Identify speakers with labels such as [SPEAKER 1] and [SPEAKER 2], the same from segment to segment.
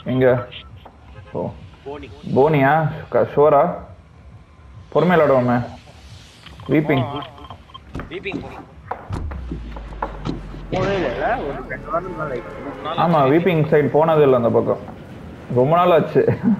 [SPEAKER 1] எங்க ஓ
[SPEAKER 2] போனி
[SPEAKER 1] போனியா ஷோரா பொறுமையில் விளாடுவோமே வீப்பிங்
[SPEAKER 2] வீப்பிங் போனி
[SPEAKER 3] போனே இல்ல ஒரு ரெண்டு வாரம் தான் லைக்
[SPEAKER 2] நாலு
[SPEAKER 1] ஆமா வீப்பிங் சைடு போனது இல்லை அந்த பக்கம் ரொம்ப நாள் ஆச்சு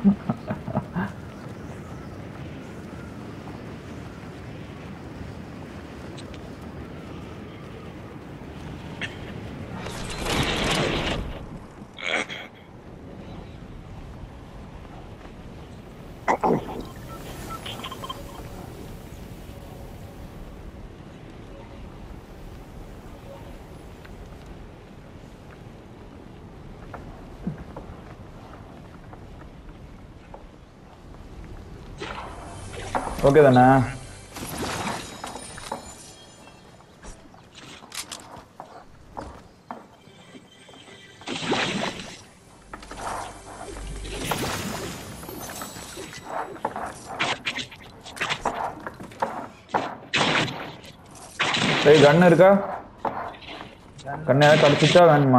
[SPEAKER 1] ஓகே தானே சரி கன் இருக்கா கன் ஏதாவது கிடச்சிச்சா வேணுமா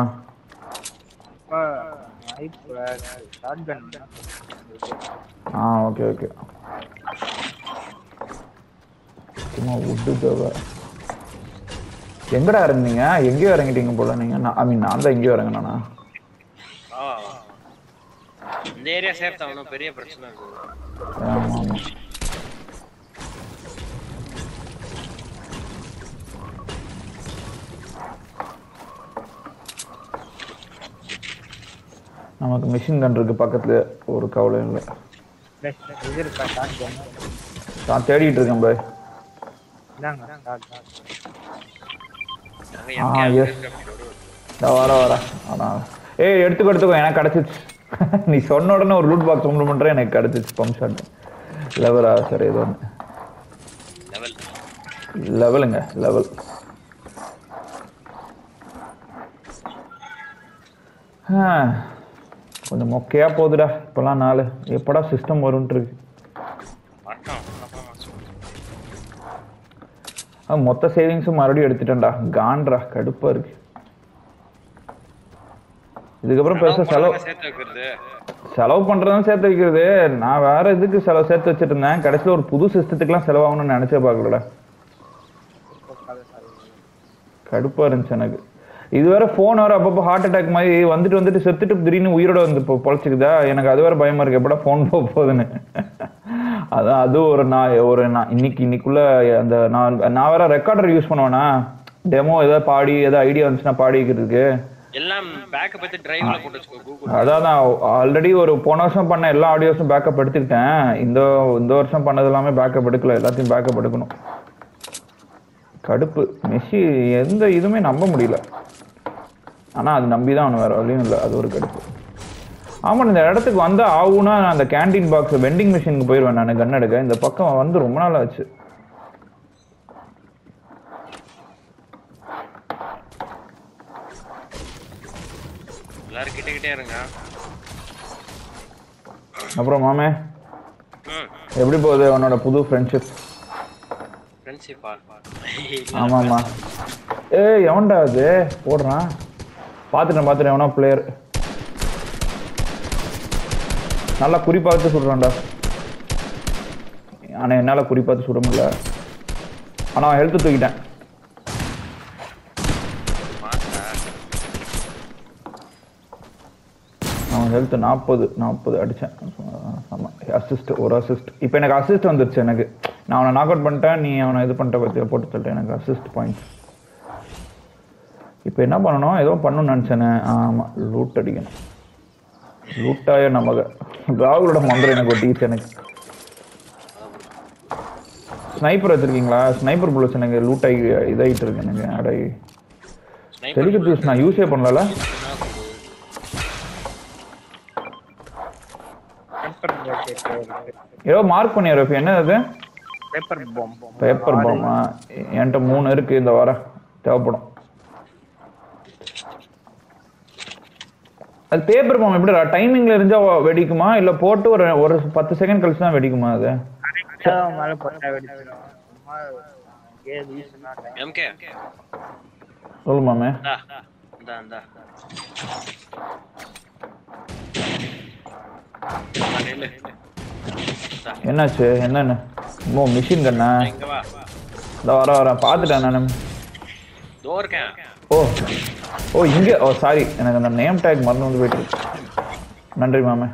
[SPEAKER 3] ஷார்ட் கன்
[SPEAKER 1] ஆ ஓகே ஓகே சும்மா விட்டு தேவை எங்கடா இறங்குனீங்க எங்கேயோ இறங்கிட்டீங்க போல நீங்க ஐ மீன் நான் தான் எங்கேயோ இறங்கினானா
[SPEAKER 2] ஆ இந்த ஏரியா சேஃப் தான் ஒன்றும் பெரிய பிரச்சனை இருக்குது
[SPEAKER 1] ஆமா ஆமா நமக்கு மிஷின் கன் இருக்கு பக்கத்துல ஒரு கவலையும் இல்லை
[SPEAKER 3] இது இருக்கா ஷார்ட் கன்
[SPEAKER 1] நான் தேடிட்டு இருக்கேன் பாய்
[SPEAKER 3] இந்தாங்க ஷார்ட் கன்
[SPEAKER 2] நாங்க
[SPEAKER 1] ஆ,
[SPEAKER 2] எம்கே
[SPEAKER 1] yes. இதோ வர வர ஆனா ஏய் எடுத்துக்கோ எடுத்துக்கோ எனக்கு கிடச்சிச்சு நீ சொன்ன உடனே ஒரு லூட் பாக்ஸ் ஓப்பன் பண்ணுறேன் எனக்கு கிடச்சிச்சு பம்ப் ஷாட் லெவலா சரி ஏதோ ஒன்று
[SPEAKER 2] லெவல்
[SPEAKER 1] லெவலுங்க லெவல் கொஞ்சம் மொக்கையா போகுதுடா இப்போலாம் நாள் எப்படா சிஸ்டம் வரும்ன்ட்டு இருக்கு
[SPEAKER 2] வரட்டும் அப்புறமா சொல்லு.
[SPEAKER 1] ஆ, மொத்த சேவிங்ஸும் மறுபடியும் எடுத்துட்டேன்டா காண்ட்ரா கடுப்பா இருக்கு இதுக்கப்புறம் பெருசா செலவு
[SPEAKER 2] பணத்தை சேர்த்து வைக்கிறது
[SPEAKER 1] செலவு பண்றதும் சேர்த்து வைக்கிறது நான் வேற இதுக்கு செலவு சேர்த்து வச்சுட்டு இருந்தேன் கடைசியில் ஒரு புது சிஸ்டத்துக்குலாம் செலவாகணும்னு நினைச்சே பார்க்கலடா கடுப்பா இருந்துச்சு எனக்கு இது வேற ஃபோன் வேற அப்பப்போ ஹார்ட் அட்டாக் மாதிரி வந்துட்டு வந்துட்டு செத்துட்டு திடீர்னு உயிரோட வந்து இப்போ பொழைச்சிக்குதா எனக்கு அது வேற பயமா இருக்கு எப்படா ஃபோன் போக போகுதுன்னு அதான் அது ஒரு நான் ஒரு நான் இன்னைக்கு இன்னைக்குள்ள அந்த நான் நான் வேற ரெக்கார்டர் யூஸ் பண்ணுவேனா டெமோ ஏதாவது பாடி ஏதாவது ஐடியா வந்துச்சுன்னா பாடி வைக்கிறதுக்கு
[SPEAKER 2] எல்லாம் பேக்கப் எடுத்து டிரைவ்ல போட்டு வச்சுக்கோ கூகுள்
[SPEAKER 1] அதான் நான் ஆல்ரெடி ஒரு போன வருஷம் பண்ண எல்லா ஆடியோஸும் பேக்கப் எடுத்துக்கிட்டேன் இந்த இந்த வருஷம் பண்ணது எல்லாமே பேக்கப் எடுக்கல எல்லாத்தையும் பேக்கப் எடுக்கணும் கடுப்பு மெஸ்ஸி எந்த இதுவுமே நம்ப முடியல ஆனா அது நம்பி தான் அவனு வேற வழியும் இல்லை அது ஒரு கடுப்பு ஆமா இந்த இடத்துக்கு வந்து ஆகுனா நான் அந்த கேண்டீன் பாக்ஸ் வெண்டிங் மிஷினுக்கு போயிடுவேன் நான் கன் எடுக்க இந்த பக்கம் வந்து ரொம்ப நாள் ஆச்சு
[SPEAKER 2] எல்லாரும் கிட்ட கிட்டே இருங்க
[SPEAKER 1] அப்புறம் மாமே
[SPEAKER 2] ம்
[SPEAKER 1] எப்படி போகுது உன்னோட புது ஃப்ரெண்ட்ஷிப்
[SPEAKER 2] ஃப்ரெண்ட்ஷிப்பா
[SPEAKER 1] ஆமாம்மா ஏய் எவன்டா அது போடுறான் பார்த்துட்டேன் பார்த்துட்டேன் எவனா பிளேயர் நல்லா குறி பார்த்து சுடுறான்டா ஆனால் என்னால் குறி பார்த்து சுட முடியல ஆனால் அவன் ஹெல்த்து தூக்கிட்டேன்
[SPEAKER 2] மாத்தா
[SPEAKER 1] அவன் ஹெல்த் நாற்பது நாற்பது அடித்தேன் ஆமாம் அசிஸ்ட் ஒரு அசிஸ்ட் இப்போ எனக்கு அசிஸ்ட் வந்துருச்சு எனக்கு நான் அவனை நாக் அவுட் பண்ணிட்டேன் நீ அவனை இது பண்ணிட்ட பற்றி போட்டு சொல்லிட்டேன் எனக்கு அசிஸ்ட் பாயிண்ட்ஸ் இப்போ என்ன பண்ணணும் ஏதோ பண்ணணும்னு நினச்சேனே ஆமாம் லூட் அடிக்கணும் லூட்டாய நமக்கு ராகுலோட மந்திரம் எனக்கு ஒட்டிச்சு எனக்கு ஸ்னைப்பர் வச்சிருக்கீங்களா ஸ்னைப்பர் புல்லட்ஸ் எனக்கு லூட் ஆகி இதாகிட்டு இருக்கு எனக்கு ஆட் ஆகி
[SPEAKER 2] ஸ்னைப்பர்
[SPEAKER 1] டெலிகட் ஜூஸ் நான் யூஸே பண்ணல
[SPEAKER 3] பேப்பர்
[SPEAKER 1] ஏதோ மார்க் பண்ணியா ரஃபி என்ன அது
[SPEAKER 3] பேப்பர் பாம்
[SPEAKER 1] பேப்பர் பாமா என்கிட்ட மூணு இருக்கு இந்த வாரம் தேவைப்படும் அது பேப்பர் பாம் எப்படிடா டைமிங்ல இருந்தா வெடிக்குமா இல்ல போட்டு ஒரு ஒரு பத்து செகண்ட் கழிச்சு தான் வெடிக்குமா அது
[SPEAKER 3] மேல போட்டா வெடிச்சிடும் சும்மா கேம் யூஸ் பண்ணா
[SPEAKER 2] எம்கே
[SPEAKER 1] சொல்லு மாமே
[SPEAKER 2] இந்தா இந்தா இந்தா நெல்லு
[SPEAKER 1] என்னாச்சு என்னென்ன ஓ மிஷின் கண்ணா
[SPEAKER 2] இங்க வா
[SPEAKER 1] இந்த வர வரேன் பார்த்துட்டேன் நான்
[SPEAKER 2] தோ இருக்கேன்
[SPEAKER 1] ஓ ஓ இங்கே ஓ சாரி எனக்கு அந்த நேம் டேக் மறந்து வந்து போயிட்டு இருக்கு. நன்றி மாமே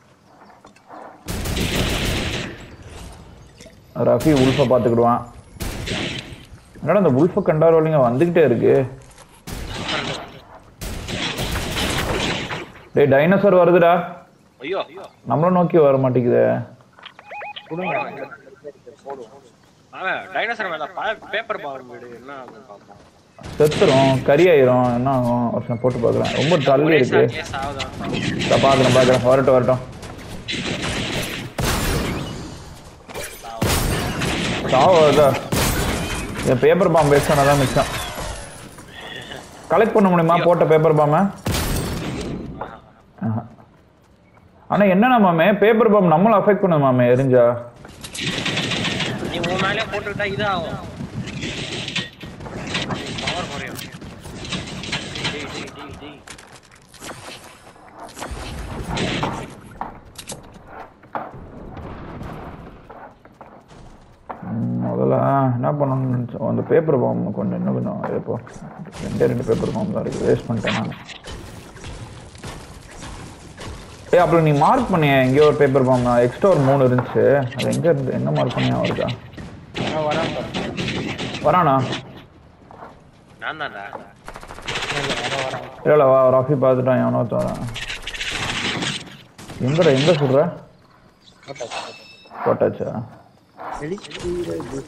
[SPEAKER 1] ரஃபி உல்ஃபை பார்த்துக்கிடுவான் என்னடா அந்த உல்ஃபை கண்டாரோலிங்க வந்துக்கிட்டே இருக்கு டேய் டைனோசர் வருதுடா
[SPEAKER 2] ஐயோ
[SPEAKER 1] நம்மள நோக்கி வர மாட்டேங்குதே
[SPEAKER 3] கொடுங்க
[SPEAKER 2] அவன் டைனோசர் மேல பேப்பர் பவர் வீடு என்ன ஆகுதுன்னு பார்ப்போம்
[SPEAKER 1] செத்துரும் கறி ஆயிரும் என்ன ஆகும் ஒரு நிமிஷம் போட்டு பார்க்குறேன் ரொம்ப தள்ளி
[SPEAKER 2] ஒரே
[SPEAKER 1] இருக்கு
[SPEAKER 2] கேஸ் ஆகுதான்
[SPEAKER 1] இதை பார்க்குறேன் பார்க்குறேன் வரட்டும் வரட்டும் சாவ வருதா என் பேப்பர் பாம் வேஸ்ட் ஆனதான் மிச்சம் கலெக்ட் பண்ண முடியுமா போட்ட பேப்பர் பாம ஆனா என்னன்னா மாமே பேப்பர் பாம் நம்மள அஃபெக்ட் பண்ணுது மாமே எரிஞ்சா
[SPEAKER 2] நீ உன் மேலே போட்டுக்கிட்டா இது ஆகும் பவர் குறையும் டேய், டேய், டேய், டேய்.
[SPEAKER 1] ம், முதல்ல என்ன பண்ணணும்னு நினைச்சோம் அந்த பேப்பர் பாம் கொஞ்சம் இன்னும் கொஞ்சம் இப்போ ரெண்டே ரெண்டு பேப்பர் பாம் தான் இருக்கு வேஸ்ட் பண்ணிட்டேன் நான் ஏய் அப்புறம் நீ மார்க் பண்ணிய எங்கேயோ ஒரு பேப்பர் பாம் எக்ஸ்ட்ரா ஒரு மூணு இருந்துச்சு அது எங்க இருந்து எங்க மார்க் பண்ணியா வருதா
[SPEAKER 3] நான் வரேன் பாரு.
[SPEAKER 1] வரானா
[SPEAKER 2] நான் தான்டா
[SPEAKER 3] இல்ல, வர வரேன்
[SPEAKER 1] இல்ல இல்ல வா ராஃபி பார்த்துட்டான் எவனோ வரான் எங்கடா எங்க சொல்ற போட்டாச்சா
[SPEAKER 3] வெளிக்கீரை ஜூஸ்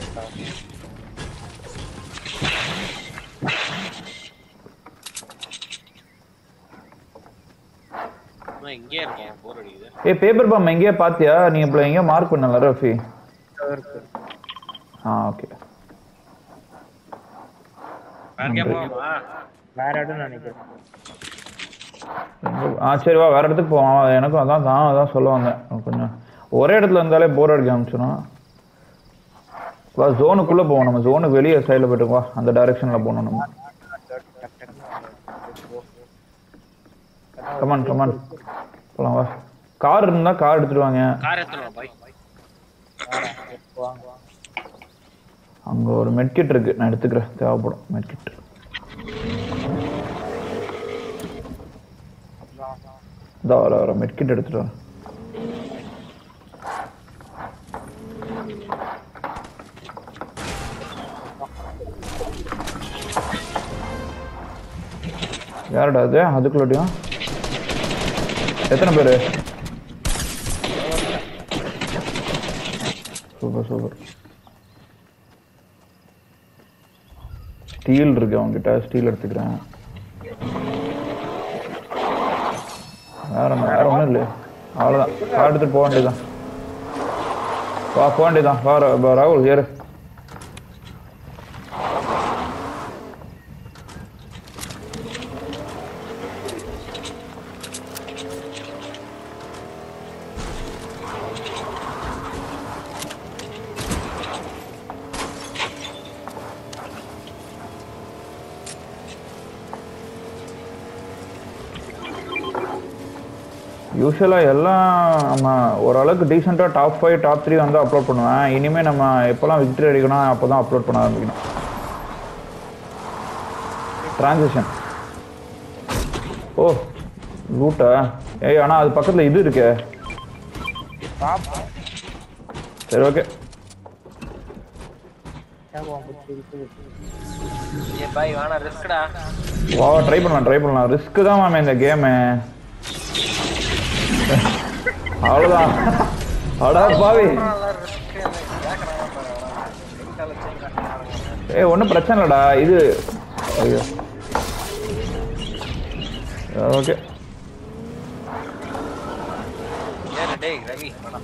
[SPEAKER 2] நான் இங்கே இருக்கேன் போர் அடிக்குது
[SPEAKER 1] ஏய் பேப்பர் பாம் எங்கேயோ பாத்தியா நீ இப்போ எங்கேயோ மார்க் பண்ணல ராஃபி
[SPEAKER 3] இருக்கு
[SPEAKER 1] ஆ ஓகே
[SPEAKER 2] வேற போமா
[SPEAKER 3] வேற இடம் நினைக்கிறேன்
[SPEAKER 1] எங்க- ஆ சரி வா வேற இடத்துக்கு போவோம் எனக்கும் அதான் தான் அதான் சொல்ல வந்தேன் கொஞ்சம் ஒரே இடத்துல இருந்தாலே போர் அடிக்க ஆரம்பிச்சிடும் வா ஜோனுக்குள்ள போவோம் நம்ம ஜோனுக்கு வெளியே சைடில் போயிட்டு வா அந்த டைரக்ஷன்ல போகணும் நம்ம கமான் கமான் போலாம் வா கார் இருந்தா கார் எடுத்துட்டு வாங்க
[SPEAKER 2] கார் எடுத்துருவா பாய்
[SPEAKER 3] வாங்க
[SPEAKER 1] அங்க ஒரு மெட்கிட் இருக்கு நான் எடுத்துக்கிறேன் தேவைப்படும் மெட்கிட் இதோ வர வர மெட்கிட் எடுத்துட்டு வரேன் யாருடா அது அதுக்குள்ளடியும் எத்தனை பேரு சூப்பர் சூப்பர் ஸ்டீல் இருக்கு அவங்ககிட்ட ஸ்டீல் எடுத்துக்கிறேன் வேற என்ன, வேற ஒன்றும் இல்லை அவ்வளோதான் கார் எடுத்துட்டு போக வேண்டியதுதான் வா போக வேண்டியதுதான் வா ரா- வா, ராகுல் ஏறு யூஸ்வலாக எல்லாம் நம்ம ஓரளவுக்கு டீசெண்டாக டாப் ஃபைவ் டாப் த்ரீ வந்து அப்லோட் பண்ணுவேன் இனிமேல் நம்ம எப்போல்லாம் விக்டரி அடிக்கணும் அப்போ தான் அப்லோட் பண்ண ஆரம்பிக்கணும் ட்ரான்சிஷன் ஓ ரூட்டா ஏய் ஆனால் அது பக்கத்தில் இது இருக்கே
[SPEAKER 3] பாப்போம்
[SPEAKER 1] சரி ஓகே
[SPEAKER 3] ஏன் பிடிச்சி இருக்கு
[SPEAKER 2] ஏ பாய் வேணா ரிஸ்க்டா
[SPEAKER 1] வா ட்ரை பண்ணலாம் ட்ரை பண்ணலாம் ரிஸ்க் தான் மேம் இந்த கேமு அவ்வளோதான் அடா பாவி ஏய் ஒன்றும் பிரச்சனை இல்லைடா இது ஐயோ ஓகே
[SPEAKER 2] ஏறு டேய் ரவி வேணா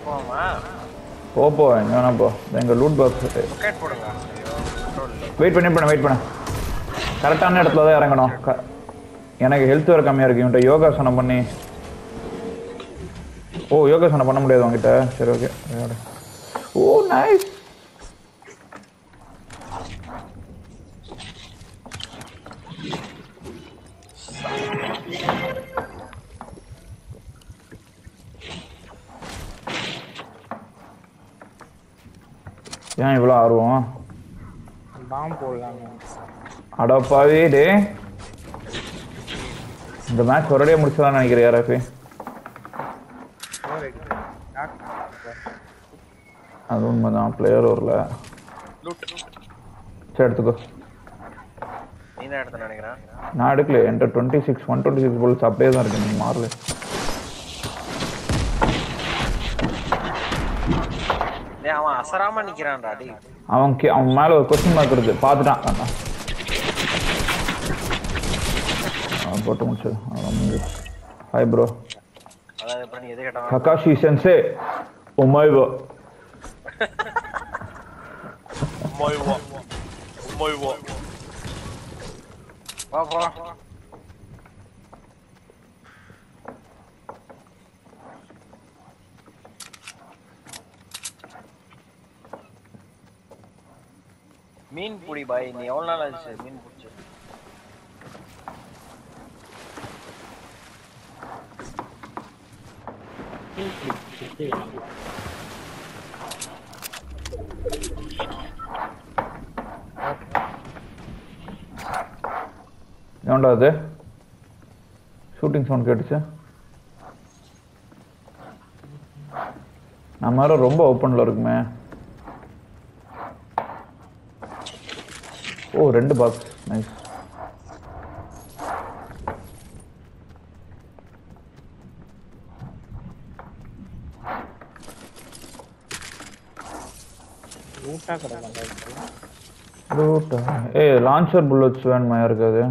[SPEAKER 2] போமா
[SPEAKER 1] போ போ எங்க வேணா போ எங்க லூட் பாக்ஸ்
[SPEAKER 2] ரொக்கெட் போடுங்க ஐயோ control இல்லை.
[SPEAKER 1] வெயிட் பண்ணி பண்ண வெயிட் பண்ண கரெக்டான இடத்துல தான் இறங்கணும் க- எனக்கு ஹெல்த் வேறு கம்மியாக இருக்கு இவன்ட்ட யோகாசனம் பண்ணி ஓ யோகாசனம் பண்ண முடியாது உங்ககிட்ட சரி ஓகே ஓ நைஸ் ஏன் இவ்வளோ ஆர்வம்
[SPEAKER 3] பாம்பு போடலாங்க
[SPEAKER 1] அடப்பாவே டே இந்த மேட்ச் ஒரேடியே முடிச்சதான் நினைக்கிறேன் யாராஃபி அது உண்மைதான் பிளேயர் வரல
[SPEAKER 2] லூட்
[SPEAKER 1] சரி எடுத்துக்கோ
[SPEAKER 2] நீ தான் எடுத்து நினைக்கிறேன்
[SPEAKER 1] நான் எடுக்கல என்கிட்ட twenty six one twenty six balls அப்படியே தான் இருக்கு நீ மாறல
[SPEAKER 2] டேய் அவன் அசராம நிக்கிறான்டா டேய்
[SPEAKER 1] அவன் கே- அவன் மேல ஒரு கொஸ்டின் மார்க் இருக்கு பார்த்துட்டான் அதான். அவன் போட்டு முடிச்சது ஹாய் ப்ரோ
[SPEAKER 2] அதாவது இப்ப நீ எது கேட்டாலும்
[SPEAKER 1] ககாஷி சென்சே உமாய்வோ
[SPEAKER 2] உம்மாய்வா உம்மாய்வா வா வா மீன் புடி பாய் நீ எவ்வளவு நாள் ஆச்சு மீன் பிடிச்சி
[SPEAKER 1] ஏன்டா அது ஷூட்டிங் சவுண்ட் கேட்டுச்சு நம்ம வேற ரொம்ப ஓப்பன்ல இருக்குமே ஓ ரெண்டு பாக்ஸ் நைஸ்
[SPEAKER 3] லூட்டா கிடக்கும்
[SPEAKER 1] ரூட்டா ஏய் லான்ச்சர் புல்லட்ஸ் வேணுமா இருக்காது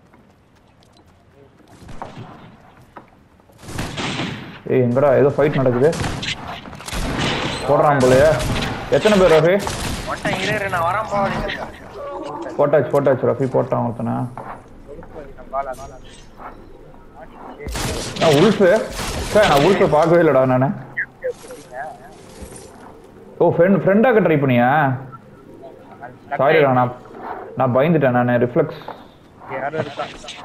[SPEAKER 1] ஏய் எங்கடா ஏதோ ஃபைட் நடக்குது போடுறான் போலயே எத்தனை பேர் ரஃபி
[SPEAKER 2] ஒன்ட்ட இரு இரு, நான் வரேன் போவாதீங்க
[SPEAKER 1] போட்டாச்சு போட்டாச்சு ரஃபி போட்டான் ஒருத்தனை நான் உல்ஃபு சார் நான் உல்ஃபை பார்க்கவே இல்லைடா நான் ஓ ஃப்ரெண்ட் ஃப்ரெண்டாக ட்ரை பண்ணியா சாரிடா நான் நான் பயந்துட்டேன் நான் ரிஃப்ளெக்ஸ்
[SPEAKER 3] யாரும் இருக்கா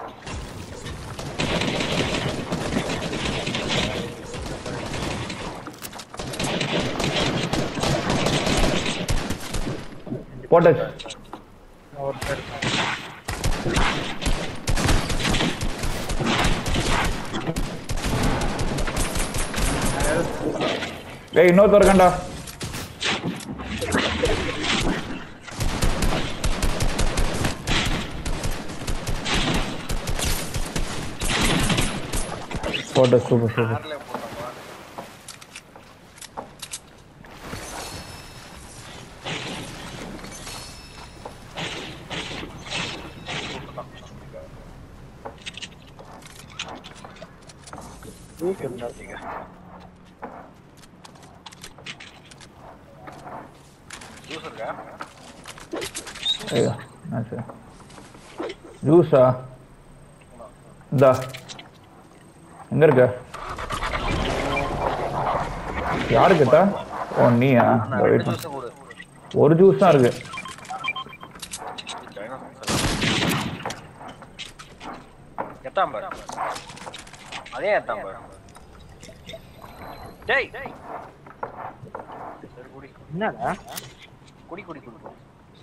[SPEAKER 1] போட்டாச்சு
[SPEAKER 3] ஒருத்தர் இருக்கான்
[SPEAKER 1] ஏய் இன்னொருத்தர் இருக்கான்டா போட்ட சூப்பர் சூப்பர்
[SPEAKER 2] கார்ல போட்டோமா
[SPEAKER 3] லூட் இருந்தா
[SPEAKER 2] ஜூஸ் இருக்கா
[SPEAKER 1] ஐயா சரி ஜூஸா இந்தா எங்க இருக்க யாரு கேட்டா ஓ நீயா
[SPEAKER 2] நான்
[SPEAKER 1] வெயிட்
[SPEAKER 2] ரெண்டு
[SPEAKER 1] பண்ணு
[SPEAKER 2] ஜூஸ் கொடு
[SPEAKER 1] ஒரு ஜூஸ் தான் இருக்கு
[SPEAKER 2] எத்தாம் பாரு அதே எத்தாம் பாரு டேய் சரி குடி
[SPEAKER 3] என்னடா
[SPEAKER 2] குடி குடி குடி குடி.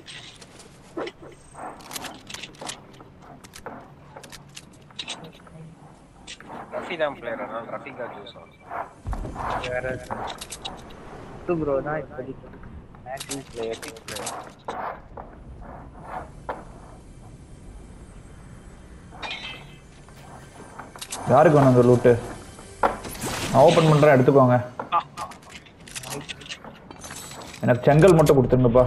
[SPEAKER 2] ரஃபி தான் பிளேயர் அதனால ரஃபிகா ஜூஸ்
[SPEAKER 3] வேற இது ப்ரோ தான் இப்போதைக்கு மேக்ஸிங் பிளேயர்
[SPEAKER 1] யாருக்கு வேணும் அந்த லூட்டு நான் ஓப்பன் பண்றேன் எடுத்துக்கோங்க எனக்கு செங்கல் மட்டும் கொடுத்துருங்கப்பா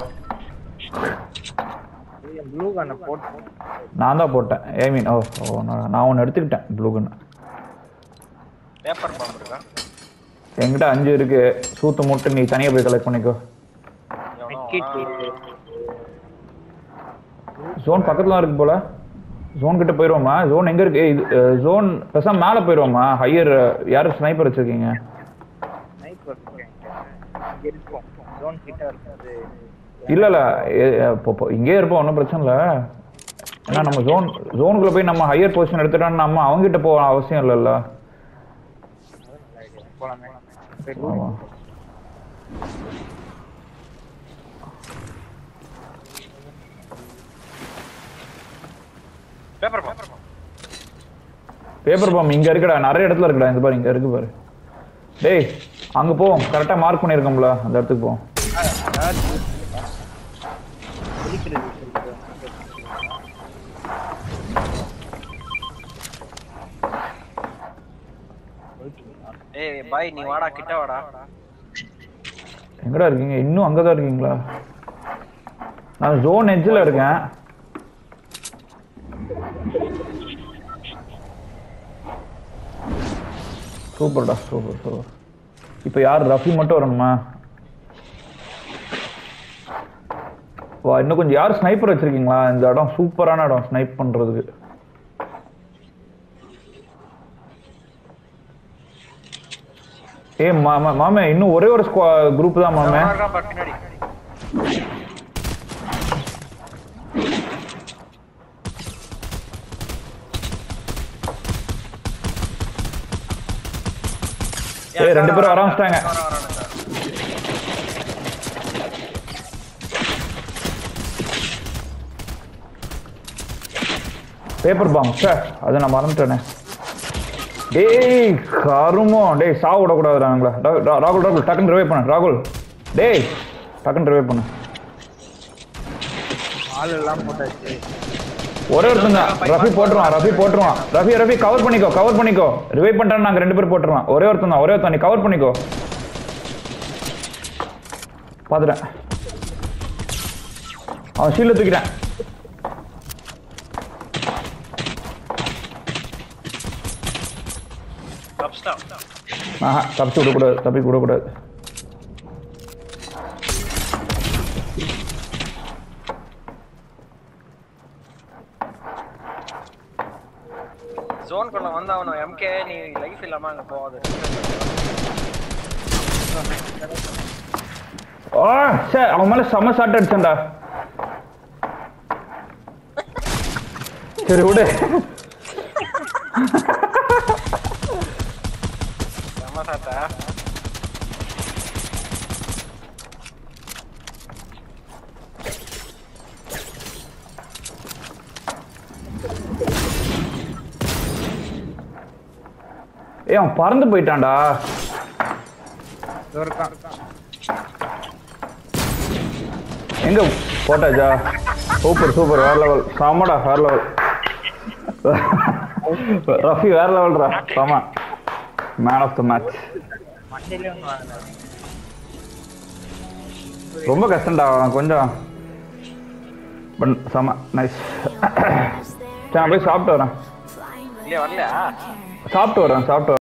[SPEAKER 3] ப்ளூ கண்ணை போட்டு
[SPEAKER 1] நான் தான் போட்டேன் ஐ மீன் ஓ ஓ நான் நான் ஒன்று எடுத்துக்கிட்டேன் ப்ளூ கன்
[SPEAKER 2] பேப்பர் பாம்பு இருக்கா
[SPEAKER 1] என்கிட்ட அஞ்சு இருக்கு சூத்து மூட்டை நீ தனியா போய் கலெக்ட் பண்ணிக்கோ
[SPEAKER 3] மெக்கிட்
[SPEAKER 1] ஜோன் பக்கத்துல இருக்கு போல ஜோன் கிட்ட போயிருவோமா ஜோன் எங்க இருக்கு இது ஜோன் பேசாம மேல போயிருவோமா ஹையர் யாரு ஸ்னைப்பர் வச்சிருக்கீங்க
[SPEAKER 3] ஸ்னைப்பர் இங்க இருக்கும் ஜோன் கிட்ட இருக்குது
[SPEAKER 1] இல்ல இல்ல எ- இப்போ- இப்போ இங்கே இருப்போம் ஒன்றும் பிரச்சனை இல்ல ஏன்னா நம்ம ஜோன் ஜோனுக்குள்ள போய் நம்ம ஹையர் பொசிஷன் எடுத்துட்டோம்னா நம்ம அவங்க கிட்ட போக அவசியம் இல்லைல்ல
[SPEAKER 3] போலாமே போய்
[SPEAKER 1] ஆமா.
[SPEAKER 2] பேப்பர்
[SPEAKER 1] பேப்பர் பாம் இங்க இருக்குடா நிறைய இடத்துல இருக்குடா இந்த பாரு இங்க இருக்கு பாரு டேய் அங்க போ கரெக்டா மார்க் பண்ணிருக்கோம்ல அந்த இடத்துக்கு போ
[SPEAKER 3] குளிக்கிறது
[SPEAKER 2] ஏய் பாய் நீ வாடா கிட்ட வாடா
[SPEAKER 1] எங்கடா இருக்கீங்க இன்னும் அங்கதான் இருக்கீங்களா நான் ஜோன் எட்ஜில் இருக்கேன் சூப்பர்டா சூப்பர் சூப்பர் இப்போ யார் ரஃபி மட்டும் வரணுமா வா இன்னும் கொஞ்சம் யார் ஸ்னைப்பர் வச்சிருக்கீங்களா இந்த இடம் சூப்பரான இடம் ஸ்னைப் பண்றதுக்கு ஏ மாமா மாமே இன்னும் ஒரே ஒரு குரூப் தான் மாமே
[SPEAKER 2] அவன் இருக்கான் பாரு பின்னாடி
[SPEAKER 1] ஏய் ரெண்டு பேரும் ஆரம்பிச்சிட்டாங்க
[SPEAKER 2] வர வரானுங்க
[SPEAKER 1] பேப்பர் பாம் சார் அதை நான் மறந்துட்டேனே டேய் கருமோ டேய் சாவு விடக்கூடாது நாங்களா ராகுல் ராகுல் டக்குன்னு ரிவைவ் பண்ணு ராகுல் டேய் டக்குன்னு ரிவைவ் பண்ணு
[SPEAKER 3] ஆள் எல்லாம் போட்டாச்சு
[SPEAKER 1] ஒரே ஒருத்தன் தான் ரஃபி போட்டுருவான் ரஃபி போட்டுருவான் ரஃபி ரஃபி கவர் பண்ணிக்கோ கவர் பண்ணிக்கோ ரிவைவ் பண்ணிட்டான்னு நாங்க ரெண்டு பேரும் போட்டுருவான் ஒரே ஒருத்தன் தான் ஒரே ஒருத்தன் நீ கவர் பண்ணிக்கோ பாத்துட்டேன் அவன் ஷீல்ல தூக்கிட்டேன்
[SPEAKER 2] தப்பிச்சிட்டான்
[SPEAKER 1] ஆஹா தப்பிச்சு விடக்கூடாது தப்பி விடக்கூடாது
[SPEAKER 2] ஜோனுக்குள்ள வந்தவனும் எம்கே நீ லைஃப் இல்லாம அங்க போகாது
[SPEAKER 1] ஆ சார் அவன் மேல செம்ம ஷாட் அடிச்சேன்டா சரி விடு
[SPEAKER 2] செம்ம சாத்தா
[SPEAKER 1] ஏய் அவன் பறந்து போயிட்டான்டா
[SPEAKER 3] இதோ இருக்கான்
[SPEAKER 1] எங்க போட்டாச்சா சூப்பர் சூப்பர் வேற லெவல் செம்மடா வேற லெவல் ரஃபி வேற லெவல்ரா செம மேன் ஆஃப் த மேட்ச்
[SPEAKER 3] மண்டையிலே ஒன்று வாங்கினேன்
[SPEAKER 1] ரொம்ப கஷ்டம்டா அவன் கொஞ்சம் பட் செம நைஸ் சரி நான் போய் சாப்பிட்டு வரேன்
[SPEAKER 2] இல்லையா வரலையா
[SPEAKER 1] சாப்பிட்டு வரேன் சாப்பிட்டு வரேன்